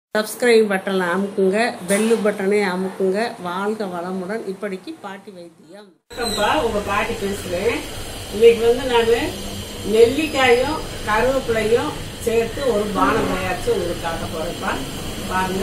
subscribe பட்டனை அமுக்குங்க bell பட்டனை அமுக்குங்க வாழ்க வளமுடன் இப்படிக்கு பாட்டி வைத்தியம் வணக்கம்ப்பா உங்க பாட்டி பேசுறேன் இன்னைக்கு வந்து நான் நெல்லிக்காயும் கருவேப்பிலையும் சேர்த்து ஒரு பானம் தயாரிச்சு உங்களுக்கு காட்ட போறேன்ப்பா பாருங்க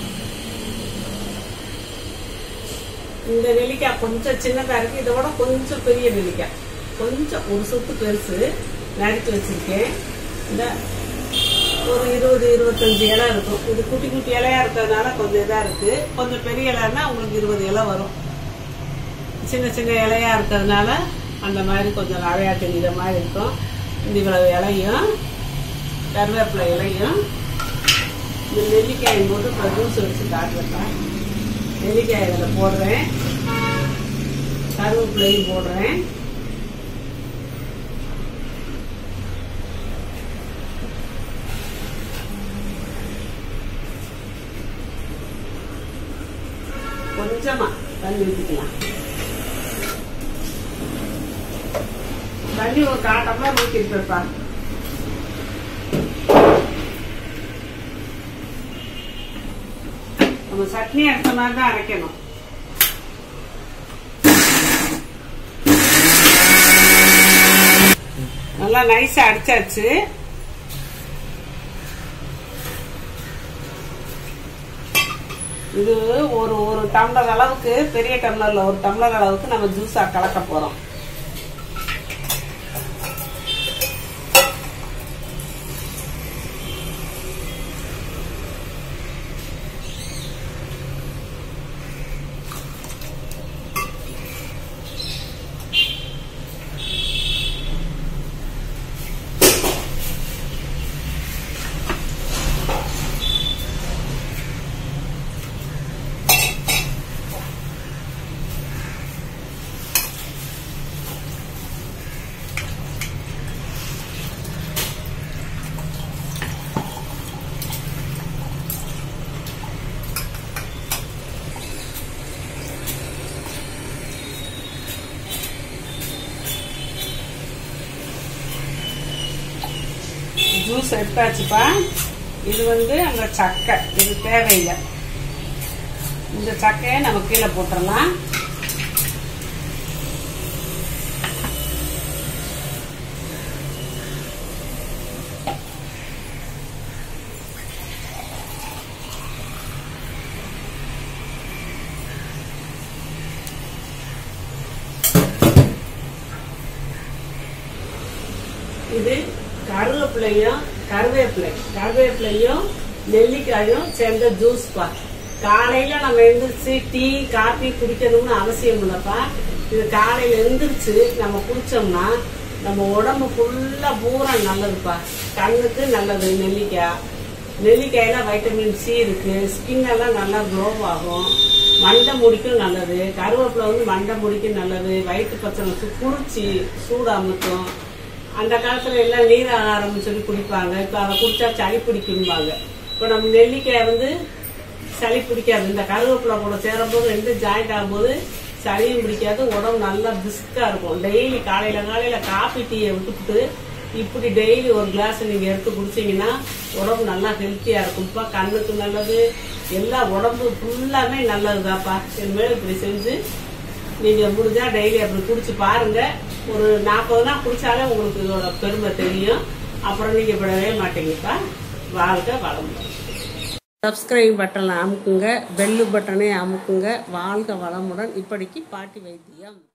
இந்த நெல்லிக்காய் கொஞ்சம் சின்னதா இருக்கு இதை விட கொஞ்சம் பெரிய நெல்லிக்காய் கொஞ்சம் ஒரு சொத்து பெருசு நறுக்கி வச்சிருக்கேன் இந்த ஒரு இருபது இருபத்தஞ்சு இலை இருக்கும் இது குட்டி குட்டி இலையா இருக்கிறதுனால கொஞ்சம் இதா இருக்கு கொஞ்சம் பெரிய இலைன்னா உங்களுக்கு இருபது இலை வரும் சின்ன சின்ன இலையா இருக்கிறதுனால அந்த மாதிரி கொஞ்சம் நிறையா தெரியுற மாதிரி இருக்கும் இந்த இவ்வளவு இலையும் கருவேப்பிலை இலையும் இந்த நெல்லிக்காயும் போட்டு இப்போ ஜூஸ் வச்சு காட்டுறேன் நெல்லிக்காய் இதில் போடுறேன் கருவேப்பிலையும் போடுறேன் கொஞ்சமா தண்ணி ஊற்றிக்கலாம் தண்ணி ஒரு காட்டமா ஊற்றிருப்பா நம்ம சட்னி அரைச்ச மாதிரி தான் அரைக்கணும் நல்லா நைஸா அடிச்சாச்சு இது ஒரு ஒரு டம்ளர் அளவுக்கு பெரிய டம்ளர்ல ஒரு டம்ளர் அளவுக்கு நம்ம ஜூஸா கலக்க போறோம் ஜூஸ் எடுத்தாச்சுப்பா இது வந்து அந்த சக்கை இது தேவையில்லை இந்த சக்கையை நம்ம கீழே போட்டுடலாம் இது கருவேப்பிலையும் கருவேப்பிலை கருவேப்பிலையும் நெல்லிக்காயும் சேர்ந்த ஜூஸ் பா காலையில நம்ம எந்திரிச்சு டீ காபி குடிக்கணும்னு அவசியம் இல்லப்பா இது காலையில எந்திரிச்சு நம்ம குடிச்சோம்னா நம்ம உடம்பு ஃபுல்லா பூரா நல்லதுப்பா கண்ணுக்கு நல்லது நெல்லிக்காய் நெல்லிக்காயில வைட்டமின் சி இருக்கு ஸ்கின் எல்லாம் நல்லா க்ளோ ஆகும் மண்டை முடிக்கும் நல்லது கருவேப்பிலை வந்து மண்டை முடிக்கும் நல்லது வயிற்று பிரச்சனை குளிர்ச்சி சூடு அமுத்தும் அந்த காலத்துல எல்லாம் நீர் ஆகாரம்னு சொல்லி குடிப்பாங்க இப்ப அதை குடிச்சா சளி பிடிக்கும்பாங்க இப்ப நம்ம நெல்லிக்காய் வந்து சளி பிடிக்காது இந்த கருவேப்பிலை கூட சேரும் போது ரெண்டு ஜாயிண்ட் ஆகும்போது சளியும் பிடிக்காது உடம்பு நல்லா பிஸ்கா இருக்கும் டெய்லி காலையில காலையில காபி டீயை விட்டுப்புட்டு இப்படி டெய்லி ஒரு கிளாஸ் நீங்க எடுத்து குடிச்சீங்கன்னா உடம்பு நல்லா ஹெல்த்தியா இருக்கும்ப்பா கண்ணுக்கு நல்லது எல்லா உடம்பு ஃபுல்லாமே நல்லதுதாப்பா இனிமேல் இப்படி செஞ்சு நீங்க முடிஞ்சா டெய்லி அப்படி குடிச்சு பாருங்க ஒரு நாற்பது நாள் குடிச்சாலே உங்களுக்கு இதோட பெருமை தெரியும் அப்புறம் நீங்க விடவே மாட்டீங்கப்பா வாழ்க்கை வளமுடன் சப்ஸ்கிரைப் பட்டனை அமுக்குங்க பெல்லு பட்டனை அமுக்குங்க வாழ்க வளமுடன் இப்படிக்கு பாட்டி வைத்தியம்